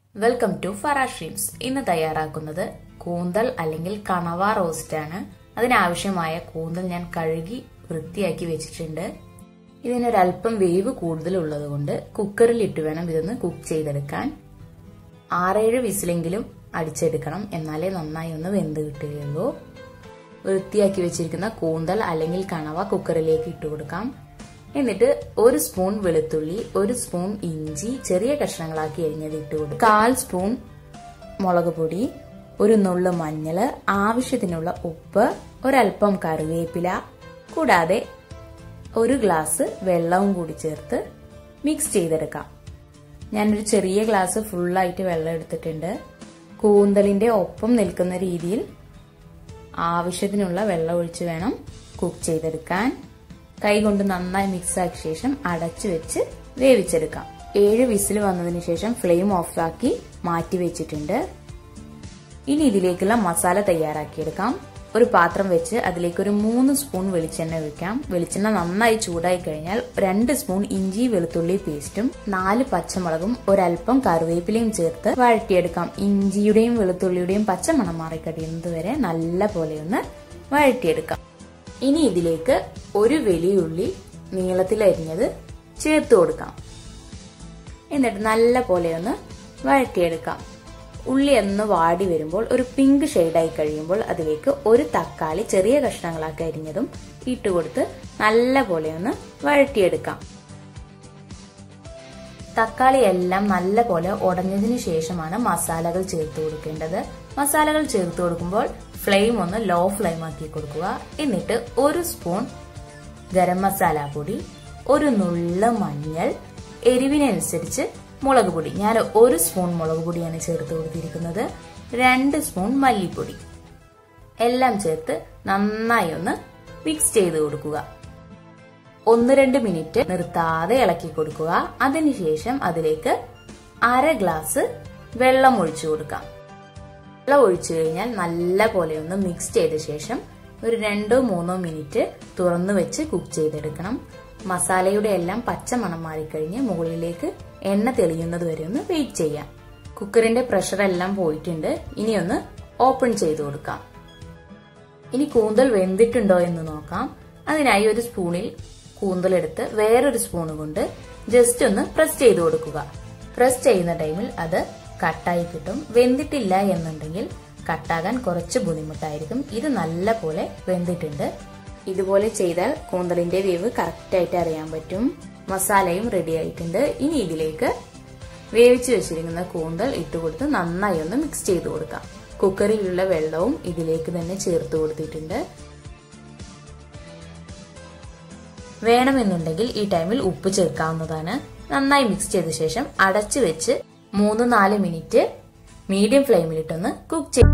welcome to ഫറ ഷ്രീംസ് ഇന്ന് തയ്യാറാക്കുന്നത് കൂന്തൽ അല്ലെങ്കിൽ കണവ റോസ്റ്റ് ആണ് അതിനാവശ്യമായ കൂന്തൽ ഞാൻ കഴുകി വൃത്തിയാക്കി വെച്ചിട്ടുണ്ട് ഇതിനൊരല്പം വേവ് കൂടുതലുള്ളത് കൊണ്ട് കുക്കറിൽ ഇട്ട് വേണം ഇതൊന്ന് കുക്ക് ചെയ്തെടുക്കാൻ ആറേഴ് വിസിലെങ്കിലും അടിച്ചെടുക്കണം എന്നാലേ നന്നായി ഒന്ന് വെന്ത് കിട്ടുകയുള്ളൂ വൃത്തിയാക്കി വെച്ചിരിക്കുന്ന കൂന്തൽ അല്ലെങ്കിൽ കണവ കുക്കറിലേക്ക് ഇട്ട് കൊടുക്കാം എന്നിട്ട് ഒരു സ്പൂൺ വെളുത്തുള്ളി ഒരു സ്പൂൺ ഇഞ്ചി ചെറിയ കഷ്ണങ്ങളാക്കി അരിഞ്ഞത് ഇട്ട് കൊടുക്കും കാൽ സ്പൂൺ മുളക് പൊടി ഒരു നുള്ളു മഞ്ഞള് ആവശ്യത്തിനുള്ള ഉപ്പ് ഒരൽപ്പം കറിവേപ്പില കൂടാതെ ഒരു ഗ്ലാസ് വെള്ളവും കൂടി ചേർത്ത് മിക്സ് ചെയ്തെടുക്കാം ഞാനൊരു ചെറിയ ഗ്ലാസ് ഫുള്ളായിട്ട് വെള്ളം എടുത്തിട്ടുണ്ട് കൂന്തലിന്റെ ഒപ്പം നിൽക്കുന്ന രീതിയിൽ ആവശ്യത്തിനുള്ള വെള്ളം ഒഴിച്ച് വേണം കുക്ക് ചെയ്തെടുക്കാൻ കൈകൊണ്ട് നന്നായി മിക്സ് ആക്കിയ ശേഷം അടച്ചു വെച്ച് വേവിച്ചെടുക്കാം ഏഴ് വിസിൽ വന്നതിന് ശേഷം ഫ്ലെയിം ഓഫാക്കി മാറ്റി വെച്ചിട്ടുണ്ട് ഇനി ഇതിലേക്കുള്ള മസാല തയ്യാറാക്കിയെടുക്കാം ഒരു പാത്രം വെച്ച് അതിലേക്ക് ഒരു മൂന്ന് സ്പൂൺ വെളിച്ചെണ്ണ ഒഴിക്കാം വെളിച്ചെണ്ണ നന്നായി ചൂടായി കഴിഞ്ഞാൽ രണ്ട് സ്പൂൺ ഇഞ്ചി വെളുത്തുള്ളി പേസ്റ്റും നാല് പച്ചമുളകും ഒരൽപ്പം കറിവേപ്പിലയും ചേർത്ത് വഴറ്റിയെടുക്കാം ഇഞ്ചിയുടെയും വെളുത്തുള്ളിയുടെയും പച്ചമണം മാറിക്കഴിയുന്നത് വരെ നല്ല പോലെ ഒന്ന് വഴറ്റിയെടുക്കാം ഇനി ഇതിലേക്ക് ഒരു വലിയുള്ളി നീളത്തിലരിഞ്ഞത് ചേർത്ത് കൊടുക്കാം എന്നിട്ട് നല്ല പോലെ ഒന്ന് വഴറ്റിയെടുക്കാം ഉള്ളി ഒന്ന് വാടി വരുമ്പോൾ ഒരു പിങ്ക് ഷെയ്ഡായി കഴിയുമ്പോൾ അതിലേക്ക് ഒരു തക്കാളി ചെറിയ കഷ്ണങ്ങളാക്കി അരിഞ്ഞതും ഇട്ടുകൊടുത്ത് നല്ല പോലെ ഒന്ന് വഴറ്റിയെടുക്കാം തക്കാളി എല്ലാം നല്ല പോലെ ഉടഞ്ഞതിന് ശേഷമാണ് മസാലകൾ ചേർത്ത് കൊടുക്കേണ്ടത് മസാലകൾ ചേർത്ത് കൊടുക്കുമ്പോൾ ഫ്ലെയിം ഒന്ന് ലോ ഫ്ലെയിം ആക്കി കൊടുക്കുക എന്നിട്ട് ഒരു സ്പൂൺ ഗരം മസാല പൊടി ഒരു നുള്ള മഞ്ഞൾ എരിവിനനുസരിച്ച് മുളക് പൊടി ഞാൻ ഒരു സ്പൂൺ മുളക് പൊടിയാണ് ചേർത്ത് കൊടുത്തിരിക്കുന്നത് രണ്ട് സ്പൂൺ മല്ലിപ്പൊടി എല്ലാം ചേർത്ത് നന്നായി ഒന്ന് മിക്സ് ചെയ്ത് കൊടുക്കുക ഒന്ന് രണ്ട് മിനിറ്റ് നിർത്താതെ ഇളക്കി കൊടുക്കുക അതിനുശേഷം അതിലേക്ക് അര ഗ്ലാസ് വെള്ളം ഒഴിച്ചു കൊടുക്കാം വെള്ളം ഒഴിച്ചു കഴിഞ്ഞാൽ നല്ല പോലെ ഒന്ന് മിക്സ് ചെയ്ത ശേഷം ഒരു രണ്ടോ മൂന്നോ മിനിറ്റ് തുറന്നു വെച്ച് കുക്ക് ചെയ്തെടുക്കണം മസാലയുടെ എല്ലാം പച്ച മണം മാറിക്കഴിഞ്ഞ് മുകളിലേക്ക് എണ്ണ തെളിയുന്നത് വരെ ഒന്ന് വെയിറ്റ് ചെയ്യാം കുക്കറിന്റെ പ്രഷർ എല്ലാം പോയിട്ടുണ്ട് ഇനി ഒന്ന് ഓപ്പൺ ചെയ്ത് കൊടുക്കാം ഇനി കൂന്തൽ വെന്തിട്ടുണ്ടോ എന്ന് നോക്കാം അതിനായി ഒരു സ്പൂണിൽ കൂന്തലെടുത്ത് വേറൊരു സ്പൂൺ കൊണ്ട് ജസ്റ്റ് ഒന്ന് പ്രസ് ചെയ്ത് കൊടുക്കുക പ്രസ് ചെയ്യുന്ന ടൈമിൽ അത് കട്ടായി കിട്ടും വെന്തിട്ടില്ല എന്നുണ്ടെങ്കിൽ കട്ടാകാൻ കുറച്ച് ബുദ്ധിമുട്ടായിരിക്കും ഇത് നല്ല പോലെ വെന്തിട്ടുണ്ട് ഇതുപോലെ ചെയ്താൽ കൂന്തലിന്റെ വേവ് കറക്റ്റ് ആയിട്ട് അറിയാൻ പറ്റും മസാലയും റെഡി ആയിട്ടുണ്ട് ഇനി ഇതിലേക്ക് വേവിച്ച് വെച്ചിരിക്കുന്ന കൂന്തൽ ഇട്ടുകൊടുത്ത് നന്നായി ഒന്ന് മിക്സ് ചെയ്ത് കൊടുക്കാം കുക്കറിലുള്ള വെള്ളവും ഇതിലേക്ക് തന്നെ ചേർത്ത് കൊടുത്തിട്ടുണ്ട് വേണമെന്നുണ്ടെങ്കിൽ ഈ ടൈമിൽ ഉപ്പ് ചേർക്കാവുന്നതാണ് നന്നായി മിക്സ് ചെയ്ത ശേഷം അടച്ചു വെച്ച് മൂന്ന് നാല് മിനിറ്റ് മീഡിയം ഫ്ലെയിമിലിട്ടൊന്ന് കുക്ക് ചെയ്യും